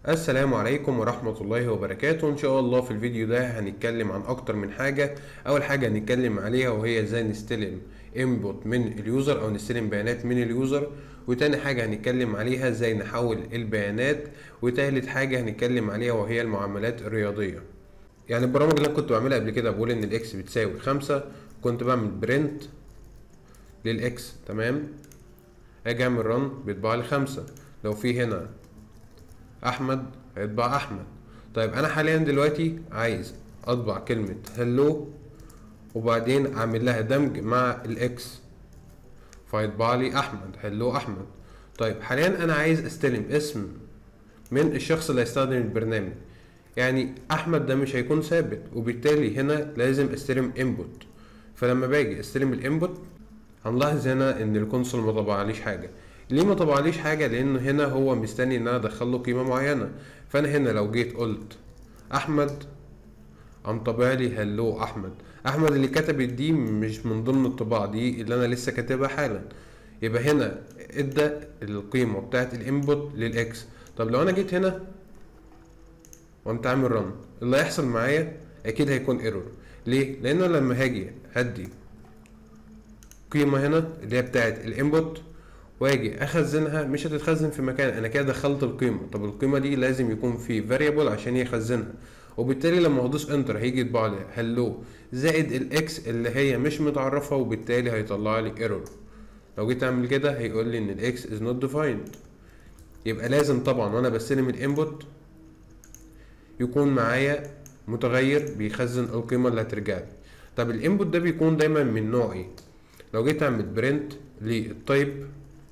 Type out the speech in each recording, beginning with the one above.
السلام عليكم ورحمة الله وبركاته ان شاء الله في الفيديو ده هنتكلم عن اكتر من حاجة اول حاجة هنتكلم عليها وهي ازاي نستلم انبوت من اليوزر او نستلم بيانات من اليوزر وتاني حاجة هنتكلم عليها ازاي نحول البيانات وتالت حاجة هنتكلم عليها وهي المعاملات الرياضية يعني البرامج اللي انا كنت بعملها قبل كده بقول ان الاكس بتساوي خمسة كنت بعمل برنت للاكس تمام اجي اعمل رن بيطبع لي خمسة لو في هنا احمد هيطبع احمد طيب انا حاليا دلوقتي عايز اطبع كلمة هلو وبعدين اعمل لها دمج مع الاكس فيطبع لي احمد هلو احمد طيب حاليا انا عايز استلم اسم من الشخص اللي هيستخدم البرنامج يعني احمد ده مش هيكون ثابت وبالتالي هنا لازم استلم انبوت فلما باجي استلم الانبوت هنلاحظ هنا ان الكونسول ما طبعليش حاجه ليه ما طبعليش حاجه لانه هنا هو مستني ان انا ادخل له قيمه معينه فانا هنا لو جيت قلت احمد قام طابع لي هلو احمد احمد اللي كتبت دي مش من ضمن الطباعه دي اللي انا لسه كاتبها حالا يبقى هنا ادى القيمه بتاعت الانبوت للاكس طب لو انا جيت هنا وانت عامل رن اللي هيحصل معايا اكيد هيكون ايرور ليه لان أنا لما هاجي هدي قيمه هنا اللي هي بتاعت الانبوت واجي اخزنها مش هتتخزن في مكان انا كده دخلت القيمه طب القيمه دي لازم يكون في فاريبل عشان يخزنها وبالتالي لما هدوس انتر هيجي يطبع لي هلو زائد الاكس اللي هي مش متعرفه وبالتالي هيطلع لي ايرور لو جيت اعمل كده هيقول لي ان الاكس از نوت ديفايند يبقى لازم طبعا وانا بستلم الانبوت يكون معايا متغير بيخزن القيمه اللي هترجع لي طب الانبوت ده بيكون دايما من نوع ايه لو جيت اعمل برنت للتايب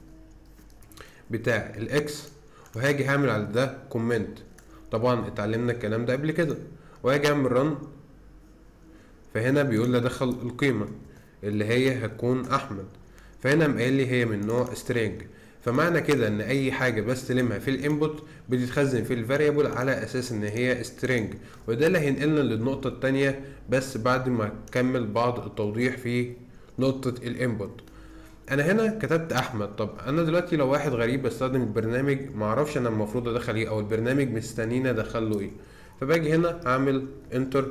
بتاع الاكس وهاجي هعمل على ده كومنت طبعا اتعلمنا الكلام ده قبل كده وهاجي اعمل رن فهنا بيقول لي ادخل القيمة اللي هي هتكون احمد فهنا قام قايل لي هي من نوع string فمعنى كده ان اي حاجة بستلمها في الانبوت بتتخزن في الفاريبل على اساس ان هي string وده اللي هينقلنا للنقطة التانية بس بعد ما اكمل بعض التوضيح في نقطة الانبوت انا هنا كتبت احمد طب انا دلوقتي لو واحد غريب بستخدم البرنامج معرفش انا المفروض ادخل ايه او البرنامج مستنيني ادخل له ايه فباجي هنا اعمل انتر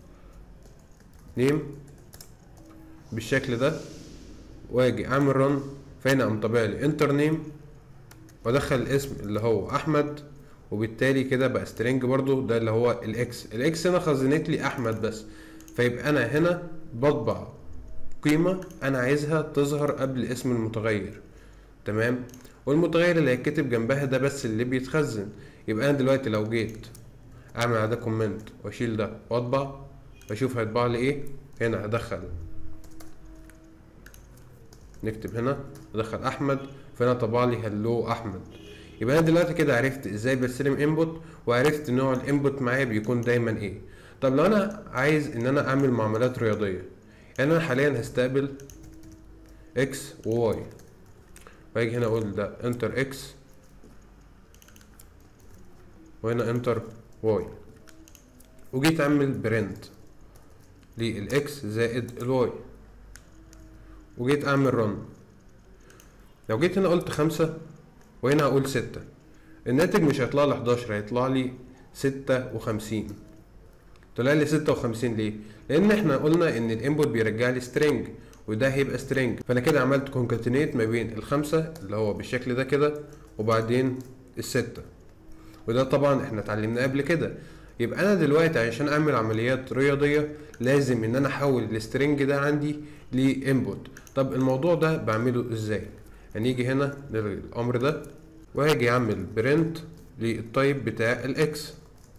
نيم بالشكل ده واجي اعمل رن فهنا قام طابع لي انتر نيم وادخل الاسم اللي هو احمد وبالتالي كده بقى سترينج برضو ده اللي هو الاكس الاكس هنا خزنت لي احمد بس فيبقى انا هنا بطبع قيمة أنا عايزها تظهر قبل اسم المتغير تمام والمتغير اللي هيتكتب جنبها ده بس اللي بيتخزن يبقى أنا دلوقتي لو جيت أعمل على ده كومنت وأشيل ده وأطبع وأشوف هيطبع لي إيه هنا هدخل نكتب هنا أدخل أحمد فهنا طبع لي هلو أحمد يبقى أنا دلوقتي كده عرفت إزاي بستلم انبوت وعرفت نوع الانبوت معايا بيكون دايما إيه طب لو أنا عايز إن أنا أعمل معاملات رياضية يعني انا حاليا هستقبل اكس وواي واجي هنا اقول ده انتر اكس وهنا انتر واي وجيت اعمل برنت للاكس زائد الواي وجيت اعمل رن لو جيت هنا قلت خمسة وهنا هقول ستة الناتج مش هيطلع لي 11 هيطلع لي ستة وخمسين طلع لي 56 ليه؟ لان احنا قلنا ان الانبوت بيرجع لي سترينج وده هيبقى سترينج فانا كده عملت كونكاتينيت ما بين الخمسة اللي هو بالشكل ده كده وبعدين الستة وده طبعا احنا اتعلمناه قبل كده يبقى انا دلوقتي عشان اعمل عمليات رياضية لازم ان انا احول السترينج ده عندي لانبوت طب الموضوع ده بعمله ازاي هنيجي هنا للامر ده وهاجي اعمل برنت للتايب بتاع الاكس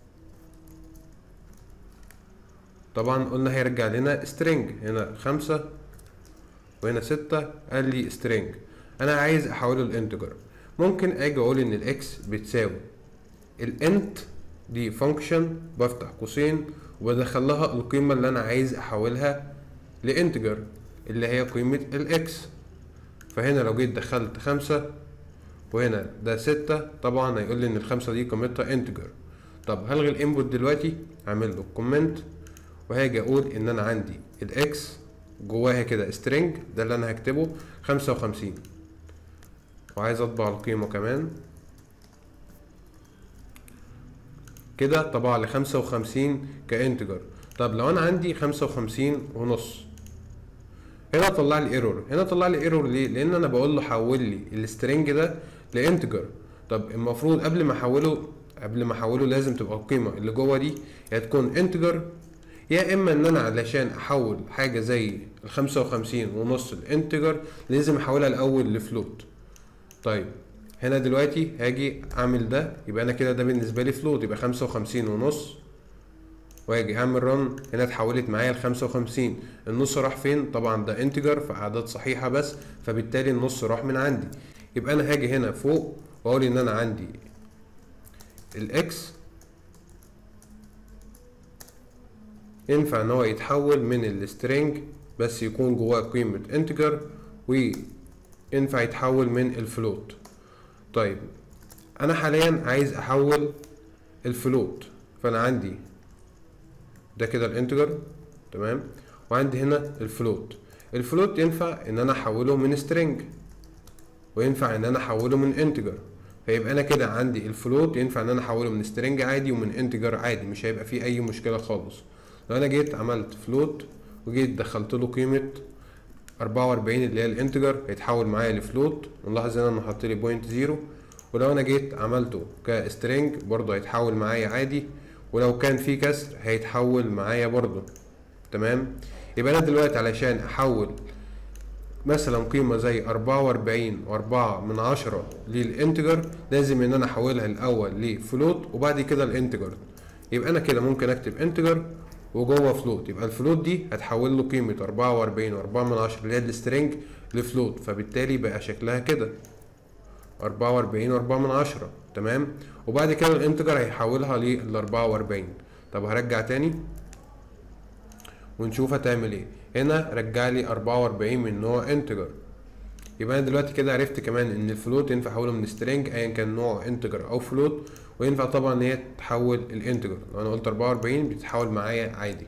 طبعا قلنا هيرجع لنا string هنا خمسة وهنا ستة قال لي string انا عايز احوله لانتجر ممكن اجي اقول ان الاكس بتساوي الانت دي فانكشن بفتح قوسين وبدخل لها القيمة اللي انا عايز احولها لانتجر اللي هي قيمة الاكس فهنا لو جيت دخلت خمسة وهنا ده ستة طبعا هيقول لي ان الخمسة دي قيمتها انتجر طب هلغي الانبوت دلوقتي اعمل له كومنت وهاجي اقول ان انا عندي الاكس جواها كده string ده اللي انا هكتبه خمسة وخمسين وعايز اطبع القيمة كمان كده طبع لي 55 كانتجر طب لو انا عندي 55 ونص هنا طلع لي ايرور هنا طلع لي ايرور ليه لان انا بقول له حول لي السترنج ده لانتجر طب المفروض قبل ما احوله قبل ما احوله لازم تبقى القيمه اللي جوه دي يا تكون انتجر يا اما ان انا علشان احول حاجه زي ال 55 ونص الانتجر لازم احولها الاول لفلوت طيب هنا دلوقتي هاجي اعمل ده يبقى انا كده ده بالنسبه لي فلوت يبقى 55 ونص واجي اعمل رن هنا اتحولت معايا ل 55 النص راح فين طبعا ده انتجر في اعداد صحيحه بس فبالتالي النص راح من عندي يبقى انا هاجي هنا فوق واقول ان انا عندي الاكس ينفع ان هو يتحول من السترينج بس يكون جواه قيمة انتجر وينفع يتحول من الفلوت طيب انا حاليا عايز احول الفلوت فانا عندي ده كده الانتجر تمام وعندي هنا الفلوت الفلوت ينفع ان انا احوله من سترينج وينفع ان انا احوله من انتجر فيبقى انا كده عندي الفلوت ينفع ان انا احوله من سترينج عادي ومن انتجر عادي مش هيبقى فيه اي مشكله خالص لو انا جيت عملت فلوت وجيت دخلت له قيمه 44 اللي هي الانتجر هيتحول معايا لفلوت نلاحظ هنا انه حاط لي بوينت زيرو ولو انا جيت عملته كسترينج برضه هيتحول معايا عادي ولو كان في كسر هيتحول معايا برضه تمام يبقى انا دلوقتي علشان احول مثلا قيمة زي أربعة وأربعين وأربعة من عشرة للإنتجر لازم إن أنا أحولها الأول لفلوت وبعد كده الإنتجر يبقى أنا كده ممكن أكتب إنتجر وجوه فلوت يبقى الفلوت دي هتحول له قيمة أربعة وأربعين وأربعة من عشرة اللي هي السترينج لفلوت فبالتالي بقى شكلها كده أربعة وأربعين وأربعة من عشرة تمام وبعد كده الإنتجر هيحولها للأربعة وأربعين طب هرجع تاني ونشوف هتعمل ايه هنا رجع لي 44 من نوع انتجر يبقى انا دلوقتي كده عرفت كمان ان الفلوت ينفع احوله من سترينج ايا كان نوع انتجر او فلوت وينفع طبعا ان هي تحول الانتجر لو انا قلت 44 بتتحول معايا عادي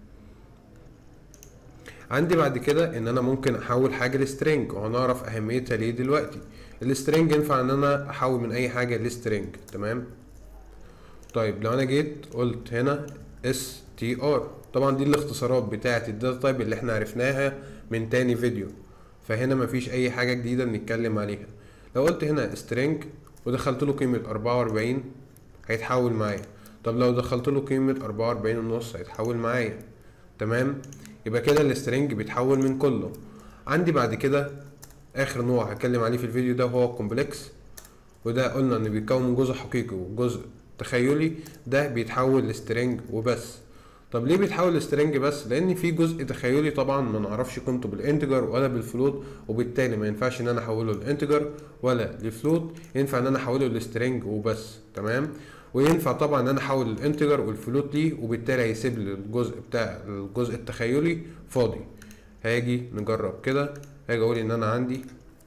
عندي بعد كده ان انا ممكن احول حاجه لسترينج وهنعرف اهميتها ليه دلوقتي السترينج ينفع ان انا احول من اي حاجه لسترينج تمام طيب لو انا جيت قلت هنا اس تي ار طبعا دي الاختصارات بتاعه الداتا تايب اللي احنا عرفناها من تاني فيديو فهنا مفيش اي حاجه جديده بنتكلم عليها لو قلت هنا string ودخلت له قيمه 44 هيتحول معايا طب لو دخلت له قيمه 44 ونص هيتحول معايا تمام يبقى كده السترنج بيتحول من كله عندي بعد كده اخر نوع هتكلم عليه في الفيديو ده هو الكومبلكس وده قلنا ان بيتكون من جزء حقيقي وجزء تخيلي ده بيتحول لسترنج وبس طب ليه بيتحول لسترنج بس لان في جزء تخيلي طبعا ما نعرفش قيمته بالانتجر ولا بالفلوت وبالتالي ما ينفعش ان انا احوله لانتجر ولا لفلوت ينفع ان انا احوله لسترنج وبس تمام وينفع طبعا ان انا احول الانتجر والفلوت ليه وبالتالي هيسيب لي الجزء بتاع الجزء التخيلي فاضي هاجي نجرب كده هاجي اقول ان انا عندي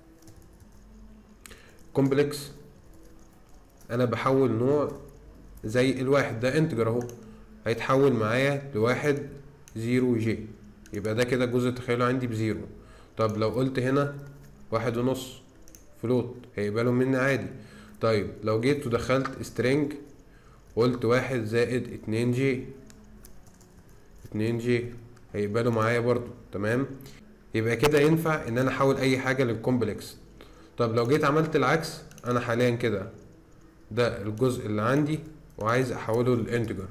كومبلكس انا بحول نوع زي الواحد ده انتجر اهو هيتحول معايا لواحد زيرو جي يبقى ده كده الجزء التخيلي عندي بزيرو طب لو قلت هنا واحد ونص فلوت هيقبلوا مني عادي طيب لو جيت ودخلت string وقلت واحد زائد اتنين جي اتنين جي هيقبلوا معايا برضو تمام يبقى كده ينفع ان انا احول اي حاجة للكومبلكس طب لو جيت عملت العكس انا حاليا كده ده الجزء اللي عندي وعايز احوله للانتجر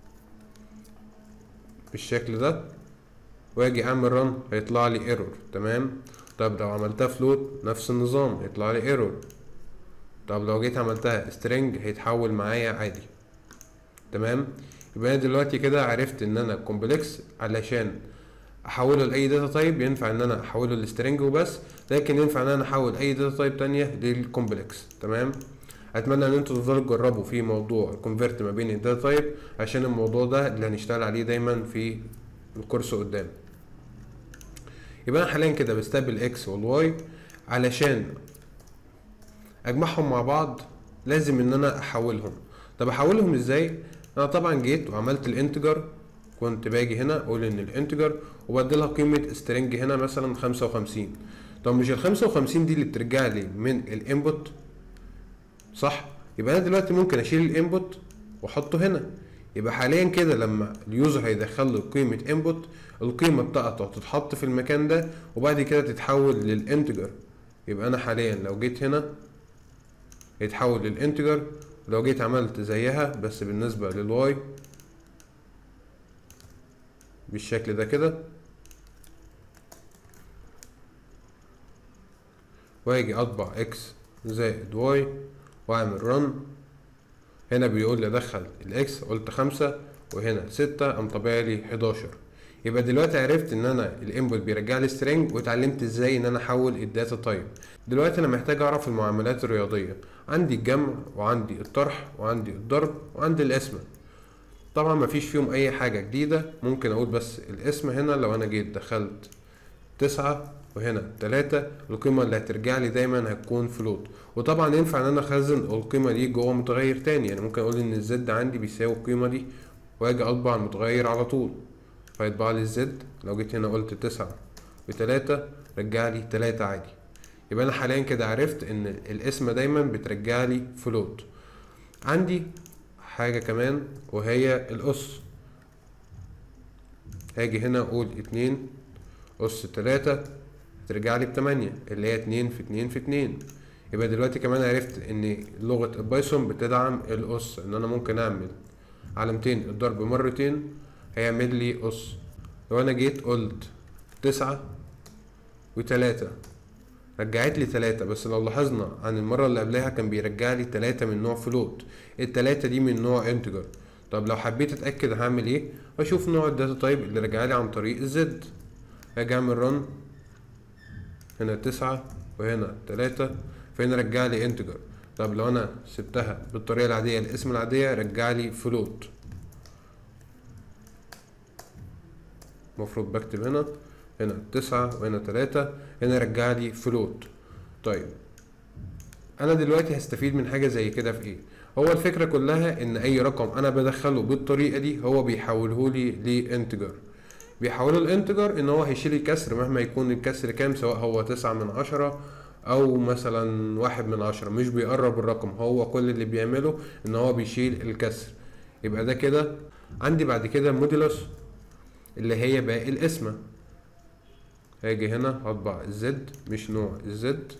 بالشكل ده واجي اعمل رن هيطلع لي ايرور تمام طب لو عملتها فلوت نفس النظام هيطلع لي ايرور طب لو جيت عملتها سترينج هيتحول معايا عادي تمام يبقى انا دلوقتي كده عرفت ان انا كومبلكس علشان احوله لاي داتا تايب ينفع ان انا احوله لسترينج وبس لكن ينفع ان انا احول اي داتا تايب تانية للكومبلكس تمام اتمنى ان انتوا تفضلوا تجربوا في موضوع الكونفرت ما بين الداتا تايب عشان الموضوع ده اللي هنشتغل عليه دايما في الكورس قدام يبقى انا حاليا كده بستقبل الاكس والواي علشان اجمعهم مع بعض لازم ان انا احولهم طب احولهم ازاي انا طبعا جيت وعملت الانتجر كنت باجي هنا اقول ان الانتجر وبدلها قيمة سترينج هنا مثلا خمسة وخمسين طب مش الخمسة وخمسين دي اللي بترجع لي من الانبوت صح يبقى انا دلوقتي ممكن اشيل الانبوت واحطه هنا يبقى حاليا كده لما اليوزر هيدخل له قيمة انبوت القيمة بتاعته هتتحط في المكان ده وبعد كده تتحول للانتجر يبقى انا حاليا لو جيت هنا يتحول للانتجر لو جيت عملت زيها بس بالنسبة للواي بالشكل ده كده واجي اطبع اكس زائد واي واعمل رن هنا بيقول لي ادخل الاكس قلت خمسة وهنا ستة قام طابع لي حداشر يبقى دلوقتي عرفت ان انا الانبوت بيرجع لي سترينج واتعلمت ازاي ان انا احول الداتا تايب دلوقتي انا محتاج اعرف المعاملات الرياضيه عندي الجمع وعندي الطرح وعندي الضرب وعندي القسمه طبعا مفيش فيهم اي حاجه جديده ممكن اقول بس الاسم هنا لو انا جيت دخلت تسعة وهنا تلاتة القيمة اللي هترجع لي دايما هتكون فلوت وطبعا ينفع ان انا اخزن القيمة دي جوه متغير تاني يعني ممكن اقول ان الزد عندي بيساوي القيمة دي واجي اطبع المتغير على طول فيطبع لي الزد لو جيت هنا قلت تسعة وتلاتة رجع لي تلاتة عادي يبقى انا حاليا كده عرفت ان الاسم دايما بترجع لي فلوت عندي حاجة كمان وهي الأس هاجي هنا أقول اتنين أس تلاتة ترجع لي بتمانية اللي هي اتنين في اتنين في اتنين يبقى دلوقتي كمان عرفت ان لغة البايثون بتدعم الأس ان انا ممكن اعمل علامتين الضرب مرتين هيعمل لي أس لو انا جيت قلت تسعة وتلاتة رجعت لي تلاتة بس لو لاحظنا عن المرة اللي قبلها كان بيرجع لي تلاتة من نوع فلوت التلاتة دي من نوع انتجر طب لو حبيت اتأكد هعمل ايه اشوف نوع الداتا تايب اللي رجع لي عن طريق الزد هاجي اعمل رن هنا تسعة وهنا تلاتة فهنا رجع لي انتجر طب لو انا سبتها بالطريقة العادية الاسم العادية رجع لي فلوت المفروض بكتب هنا هنا تسعة وهنا تلاتة هنا رجع لي فلوت طيب انا دلوقتي هستفيد من حاجة زي كده في ايه هو الفكرة كلها ان اي رقم انا بدخله بالطريقة دي هو بيحوله لي لانتجر بيحوله الانتجر ان هو هيشيل الكسر مهما يكون الكسر كام سواء هو تسعة من عشرة او مثلا واحد من عشرة مش بيقرب الرقم هو كل اللي بيعمله ان هو بيشيل الكسر يبقى ده كده عندي بعد كده موديلوس اللي هي باقي القسمة هاجي هنا هطبع الزد مش نوع الزد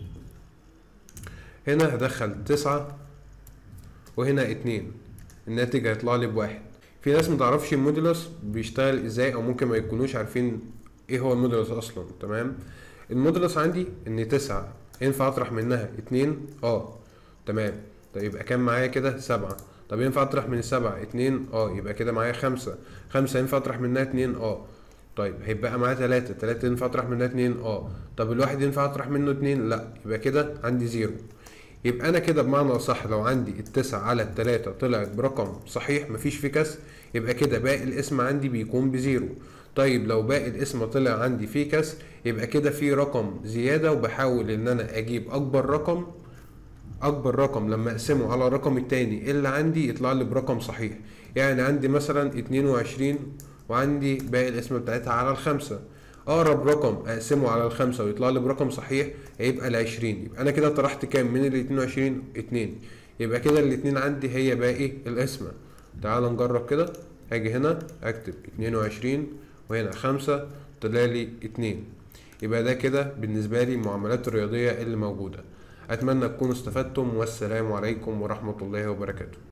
هنا هدخل تسعة وهنا اتنين الناتج هيطلع لي بواحد في ناس متعرفش المودولوس بيشتغل ازاي او ممكن ما يكونوش عارفين ايه هو المودولوس اصلا تمام المودولوس عندي ان تسعة ينفع اطرح منها اتنين اه تمام طيب يبقى كام معايا كده سبعة طب ينفع اطرح من السبعة اتنين اه يبقى كده معايا خمسة خمسة ينفع اطرح منها اتنين اه طيب هيبقى معايا تلاتة تلاتة ينفع اطرح منها اتنين اه طب الواحد ينفع اطرح منه اتنين لا يبقى كده عندي زيرو يبقى انا كده بمعنى صح لو عندي التسعة على التلاتة طلعت برقم صحيح مفيش فيه كسر يبقى كده باقي الاسم عندي بيكون بزيرو طيب لو باقي الاسم طلع عندي فيه كسر يبقى كده في رقم زيادة وبحاول ان انا اجيب اكبر رقم اكبر رقم لما اقسمه على الرقم التاني اللي عندي يطلع لي برقم صحيح يعني عندي مثلا اتنين وعشرين وعندي باقي الاسم بتاعتها على الخمسة اقرب رقم اقسمه على الخمسة ويطلع لي برقم صحيح هيبقى العشرين يبقى انا كده طرحت كام من الاتنين وعشرين اتنين يبقى كده الاتنين عندي هي باقي القسمة تعال نجرب كده هاجي هنا اكتب اتنين وعشرين وهنا خمسة طلع لي اتنين يبقى ده كده بالنسبة لي المعاملات الرياضية اللي موجودة أتمنى تكونوا استفدتم والسلام عليكم ورحمة الله وبركاته